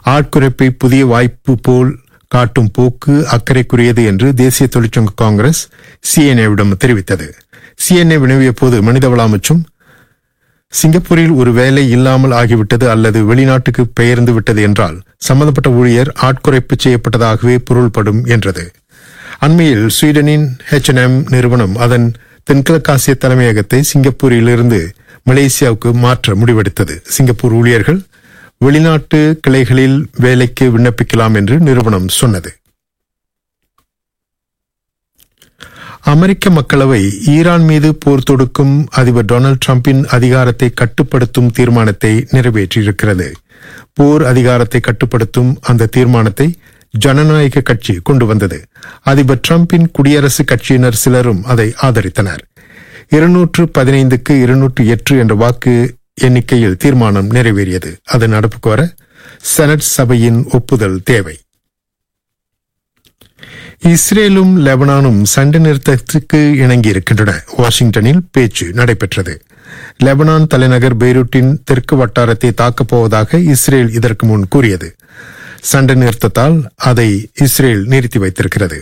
ஆட்குறைப்பை புதிய வாய்ப்பு போல் காட்டும் போக்கு அக்கறைக்குரியது என்று தேசிய தொழிற்சங்க காங்கிரஸ் சிஎன்ஏவிடம் தெரிவித்தது சிஎன்ஏ வினவிய போது மனிதவள அமைச்சும் சிங்கப்பூரில் ஒரு வேலை இல்லாமல் ஆகிவிட்டது அல்லது வெளிநாட்டுக்கு பெயர்ந்து விட்டது என்றால் சம்பந்தப்பட்ட ஊழியர் ஆட்குறைப்பு செய்யப்பட்டதாகவே பொருள்படும் என்றது அண்மையில் ஸ்வீடனின் எம் நிறுவனம் அதன் தென்கிழக்காசிய தலைமையகத்தை சிங்கப்பூரிலிருந்து மலேசியாவுக்கு மாற்ற முடிவெடுத்தது சிங்கப்பூர் ஊழியர்கள் வெளிநாட்டு கிளைகளில் வேலைக்கு விண்ணப்பிக்கலாம் என்று நிறுவனம் சொன்னது அமெரிக்க மக்களவை ஈரான் மீது போர் தொடுக்கும் அதிபர் டொனால்டு டிரம்பின் அதிகாரத்தை கட்டுப்படுத்தும் தீர்மானத்தை நிறைவேற்றியிருக்கிறது போர் அதிகாரத்தை கட்டுப்படுத்தும் அந்த தீர்மானத்தை ஜனநாயக கட்சி கொண்டு வந்தது அதிபர் டிரம்பின் குடியரசுக் கட்சியினர் சிலரும் அதை ஆதரித்தனர் இருநூற்று பதினைந்துக்கு இருநூற்று எட்டு என்ற வாக்கு எண்ணிக்கையில் தீர்மானம் நிறைவேறியது அது நடப்புக்கு வர செனட் சபையின் ஒப்புதல் தேவை இஸ்ரேலும் லெபனானும் சண்டை நிறுத்தத்துக்கு இணங்கியிருக்கின்றன வாஷிங்டனில் பேச்சு நடைபெற்றது லெபனான் தலைநகர் பெய்ரூட்டின் தெற்கு வட்டாரத்தை தாக்கப் போவதாக இஸ்ரேல் இதற்கு முன் கூறியது சண்டை நிறுத்தத்தால் அதை இஸ்ரேல் நிறுத்தி வைத்திருக்கிறது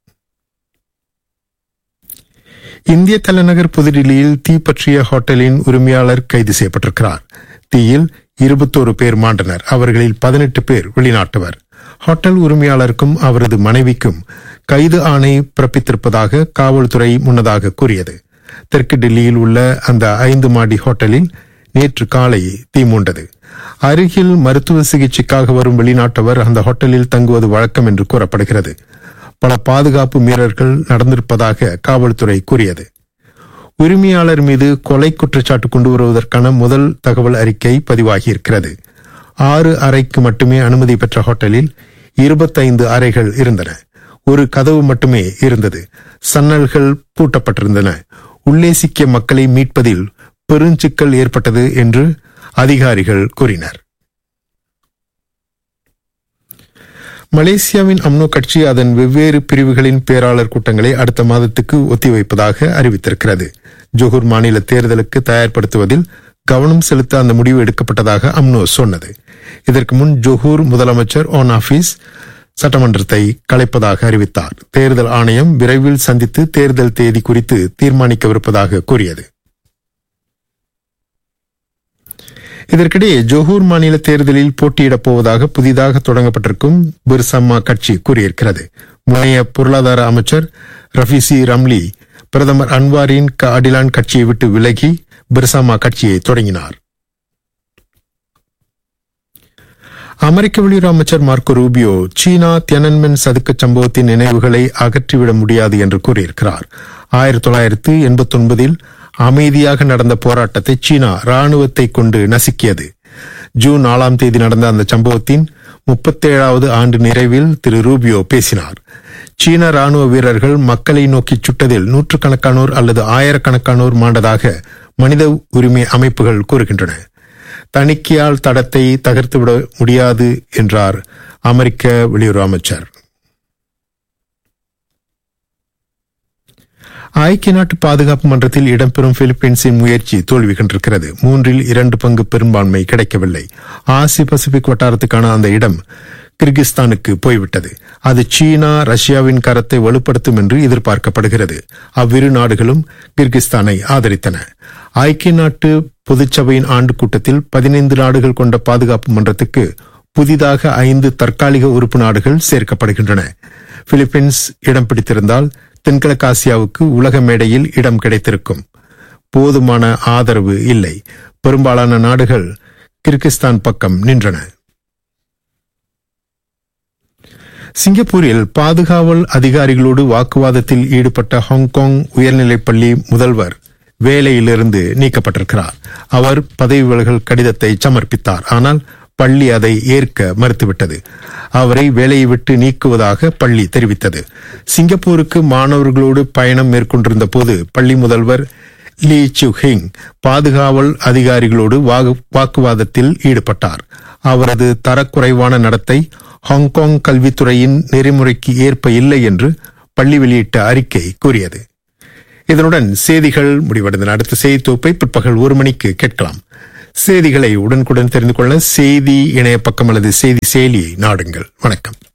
இந்திய தலைநகர் புதுடில்லியில் தீ பற்றிய ஹோட்டலின் உரிமையாளர் கைது செய்யப்பட்டிருக்கிறார் தீயில் இருபத்தோரு பேர் மாண்டனர் அவர்களில் பதினெட்டு பேர் வெளிநாட்டவர் ஹோட்டல் உரிமையாளருக்கும் அவரது மனைவிக்கும் கைது ஆணை பிறப்பித்திருப்பதாக காவல்துறை முன்னதாக கூறியது தெற்கு டெல்லியில் உள்ள அந்த ஐந்து மாடி ஹோட்டலில் நேற்று காலை தீ மூண்டது அருகில் மருத்துவ சிகிச்சைக்காக வரும் வெளிநாட்டவர் அந்த ஹோட்டலில் தங்குவது வழக்கம் என்று கூறப்படுகிறது பல பாதுகாப்பு மீறல்கள் நடந்திருப்பதாக காவல்துறை கூறியது உரிமையாளர் மீது கொலை குற்றச்சாட்டு கொண்டு வருவதற்கான முதல் தகவல் அறிக்கை பதிவாகியிருக்கிறது ஆறு அறைக்கு மட்டுமே அனுமதி பெற்ற ஹோட்டலில் இருபத்தைந்து அறைகள் இருந்தன ஒரு கதவு மட்டுமே இருந்தது சன்னல்கள் பூட்டப்பட்டிருந்தன உள்ளே சிக்கிய மக்களை மீட்பதில் பெருஞ்சிக்கல் ஏற்பட்டது என்று அதிகாரிகள் கூறினர் மலேசியாவின் அம்னோ கட்சி அதன் வெவ்வேறு பிரிவுகளின் பேராளர் கூட்டங்களை அடுத்த மாதத்துக்கு ஒத்திவைப்பதாக அறிவித்திருக்கிறது ஜோகூர் மாநில தேர்தலுக்கு தயார்படுத்துவதில் கவனம் செலுத்த அந்த முடிவு எடுக்கப்பட்டதாக அம்னோ சொன்னது இதற்கு முன் ஜோகூர் முதலமைச்சர் ஆன் ஆபீஸ் சட்டமன்றத்தை கலைப்பதாக அறிவித்தார் தேர்தல் ஆணையம் விரைவில் சந்தித்து தேர்தல் தேதி குறித்து தீர்மானிக்கவிருப்பதாக கூறியது இதற்கிடையே ஜோஹூர் மாநில தேர்தலில் போட்டியிடப் போவதாக புதிதாக தொடங்கப்பட்டிருக்கும் பிர்சம்மா கட்சி கூறியிருக்கிறது முனைய பொருளாதார அமைச்சர் ரஃபிசி ரம்லி பிரதமர் அன்வாரின் அடிலான் கட்சியை விட்டு விலகி பிர்சம்மா கட்சியை தொடங்கினார் அமெரிக்க வெளியுறவு அமைச்சர் மார்க்கோ ரூபியோ சீனா தியனன்மென் சதுக்க சம்பவத்தின் நினைவுகளை அகற்றிவிட முடியாது என்று கூறியிருக்கிறார் ஆயிரத்தி தொள்ளாயிரத்து எண்பத்தி ஒன்பதில் அமைதியாக நடந்த போராட்டத்தை சீனா ராணுவத்தை கொண்டு நசுக்கியது ஜூன் நாலாம் தேதி நடந்த அந்த சம்பவத்தின் முப்பத்தேழாவது ஆண்டு நிறைவில் திரு ரூபியோ பேசினார் சீன ராணுவ வீரர்கள் மக்களை நோக்கி சுட்டதில் நூற்றுக்கணக்கானோர் அல்லது ஆயிரக்கணக்கானோர் மாண்டதாக மனித உரிமை அமைப்புகள் கூறுகின்றன தணிக்கையால் தடத்தை தகர்த்துவிட முடியாது என்றார் அமெரிக்க வெளியுறவு அமைச்சர் ஐக்கிய நாட்டு பாதுகாப்பு மன்றத்தில் இடம்பெறும் பிலிப்பைன்ஸின் முயற்சி தோல்வி கண்டிருக்கிறது மூன்றில் இரண்டு பங்கு பெரும்பான்மை கிடைக்கவில்லை ஆசிய பசிபிக் வட்டாரத்துக்கான அந்த இடம் கிர்கிஸ்தானுக்கு போய்விட்டது அது சீனா ரஷ்யாவின் கரத்தை வலுப்படுத்தும் என்று எதிர்பார்க்கப்படுகிறது அவ்விரு நாடுகளும் கிர்கிஸ்தானை ஆதரித்தன ஐக்கிய நாட்டு பொதுச்சபையின் ஆண்டு கூட்டத்தில் பதினைந்து நாடுகள் கொண்ட பாதுகாப்பு மன்றத்துக்கு புதிதாக ஐந்து தற்காலிக உறுப்பு நாடுகள் சேர்க்கப்படுகின்றன பிலிப்பைன்ஸ் இடம் பிடித்திருந்தால் தென்கிழக்காசியாவுக்கு உலக மேடையில் இடம் கிடைத்திருக்கும் போதுமான ஆதரவு இல்லை பெரும்பாலான நாடுகள் கிர்கிஸ்தான் பக்கம் நின்றன சிங்கப்பூரில் பாதுகாவல் அதிகாரிகளோடு வாக்குவாதத்தில் ஈடுபட்ட ஹாங்காங் உயர்நிலைப்பள்ளி முதல்வர் வேலையிலிருந்து நீக்கப்பட்டிருக்கிறார் அவர் பதவி விலகல் கடிதத்தை சமர்ப்பித்தார் ஆனால் பள்ளி அதை ஏற்க மறுத்துவிட்டது அவரை வேலையை விட்டு நீக்குவதாக பள்ளி தெரிவித்தது சிங்கப்பூருக்கு மாணவர்களோடு பயணம் மேற்கொண்டிருந்த போது பள்ளி முதல்வர் லீ ஹிங் பாதுகாவல் அதிகாரிகளோடு வாக்குவாதத்தில் ஈடுபட்டார் அவரது தரக்குறைவான நடத்தை ஹாங்காங் கல்வித்துறையின் நெறிமுறைக்கு ஏற்ப இல்லை என்று பள்ளி வெளியிட்ட அறிக்கை கூறியது இதனுடன் செய்திகள் முடிவடைந்தன அடுத்த செய்தி தொகுப்பை பிற்பகல் ஒரு மணிக்கு கேட்கலாம் செய்திகளை உடனுக்குடன் தெரிந்து கொள்ள செய்தி இணைய பக்கம் அல்லது செய்தி செயலியை நாடுங்கள் வணக்கம்